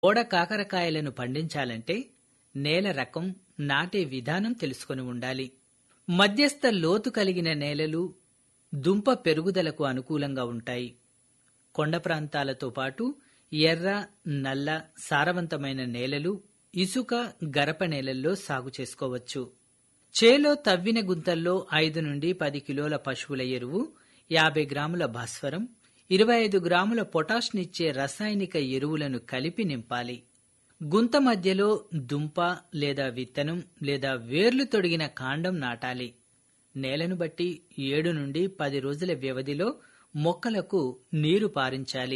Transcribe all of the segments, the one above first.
ఓడ కాకరకాయలను పండించాలంటే నేల రకం నాటే విధానం తెలుసుకొని ఉండాలి మధ్యస్థ లోతు కలిగిన నేలలు దుంప పెరుగుదలకు అనుకూలంగా ఉంటాయి కొండ ప్రాంతాలతో పాటు ఎర్ర నల్ల సారవంతమైన నేలలు ఇసుక గరప నేలల్లో సాగు చేసుకోవచ్చు చేలో తవ్విన గుంతల్లో ఐదు నుండి పది కిలోల పశువుల ఎరువు యాభై గ్రాముల భాస్వరం ఇరవై ఐదు గ్రాముల పొటాష్నిచ్చే రసాయనిక ఎరువులను కలిపి నింపాలి గుంత మధ్యలో దుంప లేదా విత్తనం లేదా వేర్లు తొడిగిన కాండం నాటాలి నేలను బట్టి ఏడు నుండి పది రోజుల వ్యవధిలో మొక్కలకు నీరు పారించాలి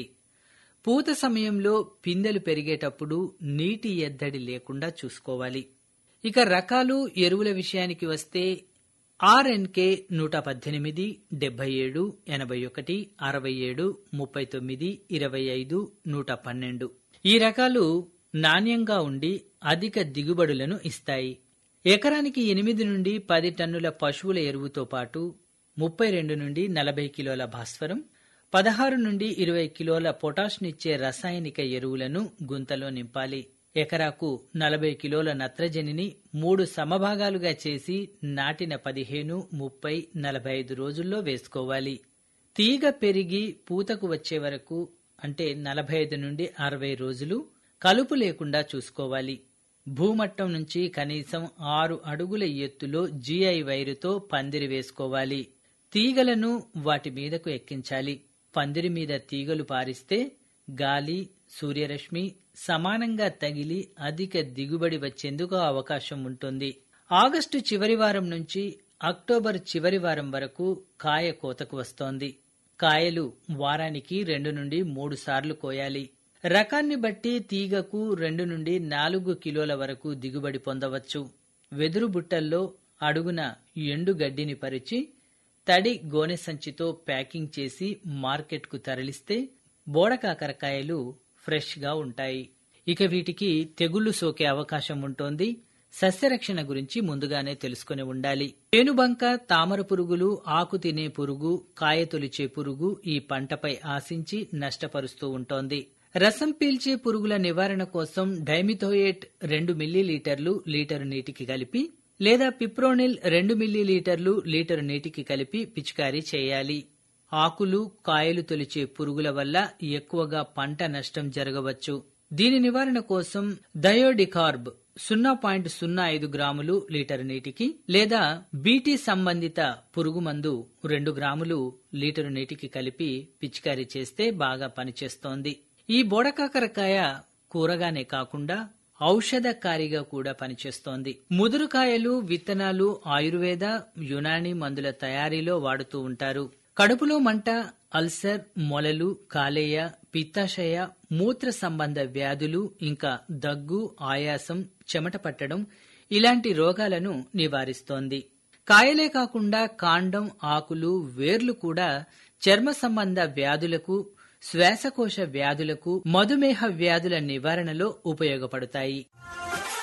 పూత సమయంలో పిందెలు పెరిగేటప్పుడు నీటి ఎద్దడి లేకుండా చూసుకోవాలి ఇక రకాలు ఎరువుల విషయానికి వస్తే ఆర్ఎన్కే నూట పద్దెనిమిది డెబ్బై ఏడు ఎనభై ఒకటి అరవై ఏడు ముప్పై తొమ్మిది ఇరవై ఐదు నూట పన్నెండు ఈ రకాలు నాణ్యంగా ఉండి అధిక దిగుబడులను ఇస్తాయి ఎకరానికి ఎనిమిది నుండి పది టన్నుల పశువుల ఎరువుతో పాటు ముప్పై రెండు నుండి నలభై కిలోల భాస్వరం పదహారు నుండి ఇరవై కిలోల పొటాష్నిచ్చే రసాయనిక ఎరువులను గుంతలో నింపాలి ఎకరాకు నలభై కిలోల నత్రజనిని మూడు సమభాగాలుగా చేసి నాటిన పదిహేను ముప్పై నలభై ఐదు రోజుల్లో వేసుకోవాలి తీగ పెరిగి పూతకు వచ్చే వరకు అంటే నలభై ఐదు నుండి అరవై రోజులు కలుపు లేకుండా చూసుకోవాలి భూమట్టం నుంచి కనీసం ఆరు అడుగుల ఎత్తులో జీఐ వైరుతో పందిరి వేసుకోవాలి తీగలను వాటి మీదకు ఎక్కించాలి పందిరి మీద తీగలు పారిస్తే గాలి సూర్యరశ్మి సమానంగా తగిలి అధిక దిగుబడి వచ్చేందుకు అవకాశం ఉంటుంది ఆగస్టు చివరి వారం నుంచి అక్టోబర్ చివరి వారం వరకు కాయ కోతకు వస్తోంది కాయలు వారానికి రెండు నుండి మూడు సార్లు కోయాలి రకాన్ని బట్టి తీగకు రెండు నుండి నాలుగు కిలోల వరకు దిగుబడి పొందవచ్చు వెదురు బుట్టల్లో అడుగున ఎండు గడ్డిని పరిచి తడి గోనె సంచితో ప్యాకింగ్ చేసి మార్కెట్కు తరలిస్తే బోడకాకరకాయలు ఫ్రెష్గా ఉంటాయి ఇక వీటికి తెగుళ్లు సోకే అవకాశం ఉంటోంది సస్యరక్షణ గురించి ముందుగానే తెలుసుకుని ఉండాలి పేనుబంక తామర పురుగులు ఆకు తినే పురుగు కాయ తొలిచే పురుగు ఈ పంటపై ఆశించి నష్టపరుస్తూ ఉంటోంది రసం పీల్చే పురుగుల నివారణ కోసం డైమిథోయేట్ రెండు మిల్లీలీటర్లు లీటరు నీటికి కలిపి లేదా పిప్రోనిల్ రెండు మిల్లీలీటర్లు లీటరు నీటికి కలిపి పిచికారీ చేయాలి ఆకులు కాయలు తొలిచే పురుగుల వల్ల ఎక్కువగా పంట నష్టం జరగవచ్చు దీని నివారణ కోసం డయోడికార్బ్ సున్నా పాయింట్ సున్నా ఐదు గ్రాములు లీటర్ నీటికి లేదా బీటీ సంబంధిత పురుగు మందు రెండు గ్రాములు లీటరు నీటికి కలిపి పిచికారీ చేస్తే బాగా పనిచేస్తోంది ఈ బోడకాకరకాయ కూరగానే కాకుండా ఔషధకారిగా కూడా పనిచేస్తోంది ముదురుకాయలు విత్తనాలు ఆయుర్వేద యునాని మందుల తయారీలో వాడుతూ ఉంటారు కడుపులో మంట అల్సర్ మొలలు కాలేయ పిత్తాశయ మూత్ర సంబంధ వ్యాధులు ఇంకా దగ్గు ఆయాసం చెమట పట్టడం ఇలాంటి రోగాలను నివారిస్తోంది కాయలే కాకుండా కాండం ఆకులు వేర్లు కూడా చర్మ సంబంధ వ్యాధులకు శ్వాసకోశ వ్యాధులకు మధుమేహ వ్యాధుల నివారణలో ఉపయోగపడతాయి